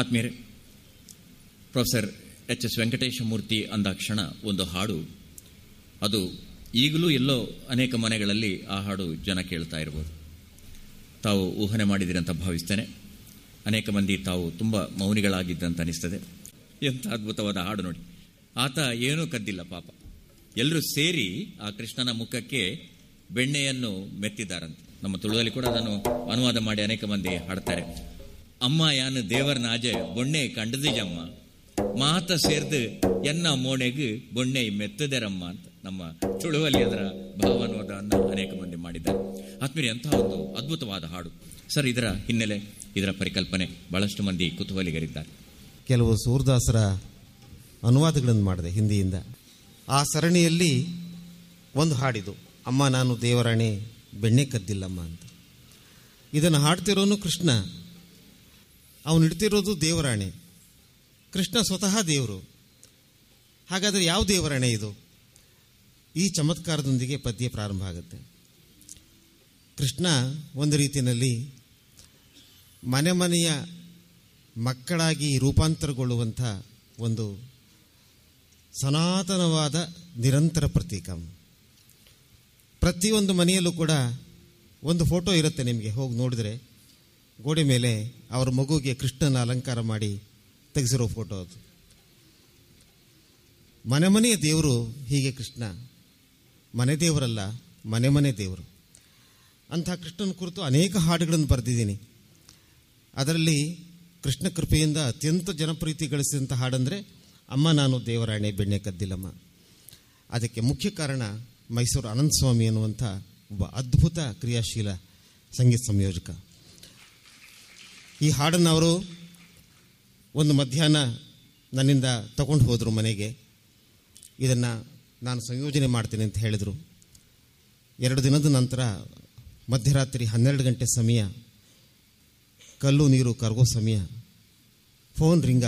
ಆತ್ಮೀಯರೇ professor H S Venkateshamurthy ಅಂದಾಕ್ಷಣ ಒಂದು ಹಾಡು ಅದು ಈಗಲೂ ಎಲ್ಲೋ ಅನೇಕ ಮನೆಗಳಲ್ಲಿ ಆ ಹಾಡು ಜನ ಕೇಳ್ತಾ ಇರ್ಬೋದು ತಾವು ಊಹನೆ ಮಾಡಿದಿರಿ ಅಂತ ಭಾವಿಸ್ತೇನೆ ಅನೇಕ ಮಂದಿ ತಾವು ತುಂಬ ಮೌನಿಗಳಾಗಿದ್ದಂತ ಅನಿಸ್ತದೆ ಎಂಥ ಅದ್ಭುತವಾದ ಹಾಡು ನೋಡಿ ಆತ ಏನೂ ಕದ್ದಿಲ್ಲ ಪಾಪ ಎಲ್ಲರೂ ಸೇರಿ ಆ ಕೃಷ್ಣನ ಮುಖಕ್ಕೆ ಬೆಣ್ಣೆಯನ್ನು ಮೆತ್ತಿದ್ದಾರಂತೆ ನಮ್ಮ ತುಳುವಲ್ಲಿ ಕೂಡ ಅದನ್ನು ಅನುವಾದ ಮಾಡಿ ಅನೇಕ ಮಂದಿ ಹಾಡ್ತಾರೆ ಅಮ್ಮ ಯಾನು ದೇವರನಾಜೆ ಬೊಣ್ಣೆ ಕಂಡದಿಜಮ್ಮ ಮಾತ ಸೇರ್ದು ಎನ್ನ ಮೋಣೆಗೆ ಬೊಣ್ಣೆ ಮೆತ್ತದೆರಮ್ಮ ಅಂತ ನಮ್ಮ ತುಳುವಲ್ಲಿ ಅದರ ಭಾವಾನುವಾದವನ್ನು ಅನೇಕ ಮಂದಿ ಮಾಡಿದ್ದಾರೆ ಆತ್ಮೀಯ ಎಂತಹ ಒಂದು ಅದ್ಭುತವಾದ ಹಾಡು ಸರ್ ಇದರ ಹಿನ್ನೆಲೆ ಇದರ ಪರಿಕಲ್ಪನೆ ಬಹಳಷ್ಟು ಮಂದಿ ಕುತೂಹಲಿಗರಿದ್ದಾರೆ ಕೆಲವು ಸೂರದಾಸರ ಅನುವಾದಗಳನ್ನು ಮಾಡಿದೆ ಹಿಂದಿಯಿಂದ ಆ ಸರಣಿಯಲ್ಲಿ ಒಂದು ಹಾಡಿದು ಅಮ್ಮ ನಾನು ದೇವರಾಣೆ ಬೆಣ್ಣೆ ಕದ್ದಿಲ್ಲಮ್ಮ ಅಂತ ಇದನ್ನು ಹಾಡ್ತಿರೋನು ಕೃಷ್ಣ ಅವನು ಇಡ್ತಿರೋದು ದೇವರಾಣೆ ಕೃಷ್ಣ ಸ್ವತಃ ದೇವರು ಹಾಗಾದರೆ ಯಾವ ದೇವರಾಣೆ ಇದು ಈ ಚಮತ್ಕಾರದೊಂದಿಗೆ ಪದ್ಯ ಪ್ರಾರಂಭ ಆಗುತ್ತೆ ಕೃಷ್ಣ ಒಂದು ರೀತಿಯಲ್ಲಿ ಮನೆ ಮನೆಯ ಮಕ್ಕಳಾಗಿ ರೂಪಾಂತರಗೊಳ್ಳುವಂಥ ಒಂದು ಸನಾತನವಾದ ನಿರಂತರ ಪ್ರತೀಕ ಪ್ರತಿಯೊಂದು ಮನೆಯಲ್ಲೂ ಕೂಡ ಒಂದು ಫೋಟೋ ಇರುತ್ತೆ ನಿಮಗೆ ಹೋಗಿ ನೋಡಿದ್ರೆ ಗೋಡೆ ಮೇಲೆ ಅವರ ಮಗುಗೆ ಕೃಷ್ಣನ ಅಲಂಕಾರ ಮಾಡಿ ತೆಗೆಸಿರೋ ಫೋಟೋ ಅದು ಮನೆ ಮನೆಯ ದೇವರು ಹೀಗೆ ಕೃಷ್ಣ ಮನೆ ದೇವರಲ್ಲ ಮನೆ ಮನೆ ದೇವರು ಅಂಥ ಕೃಷ್ಣನ ಕುರಿತು ಅನೇಕ ಹಾಡುಗಳನ್ನು ಬರೆದಿದ್ದೀನಿ ಅದರಲ್ಲಿ ಕೃಷ್ಣ ಕೃಪೆಯಿಂದ ಅತ್ಯಂತ ಜನಪ್ರೀತಿ ಗಳಿಸಿದಂಥ ಹಾಡಂದರೆ ಅಮ್ಮ ನಾನು ದೇವರಾಣೆ ಬೆಣ್ಣೆ ಕದ್ದಿಲ್ಲಮ್ಮ ಅದಕ್ಕೆ ಮುಖ್ಯ ಕಾರಣ ಮೈಸೂರು ಅನಂತಸ್ವಾಮಿ ಅನ್ನುವಂಥ ಒಬ್ಬ ಅದ್ಭುತ ಕ್ರಿಯಾಶೀಲ ಸಂಗೀತ ಸಂಯೋಜಕ ಈ ಹಾಡನ್ನು ಅವರು ಒಂದು ಮಧ್ಯಾಹ್ನ ನನ್ನಿಂದ ತಗೊಂಡು ಹೋದರು ಮನೆಗೆ ಇದನ್ನು ನಾನು ಸಂಯೋಜನೆ ಮಾಡ್ತೀನಿ ಅಂತ ಹೇಳಿದರು ಎರಡು ದಿನದ ನಂತರ ಮಧ್ಯರಾತ್ರಿ ಹನ್ನೆರಡು ಗಂಟೆ ಸಮಯ ಕಲ್ಲು ನೀರು ಕರಗೋ ಸಮಯ ಫೋನ್ ರಿಂಗ್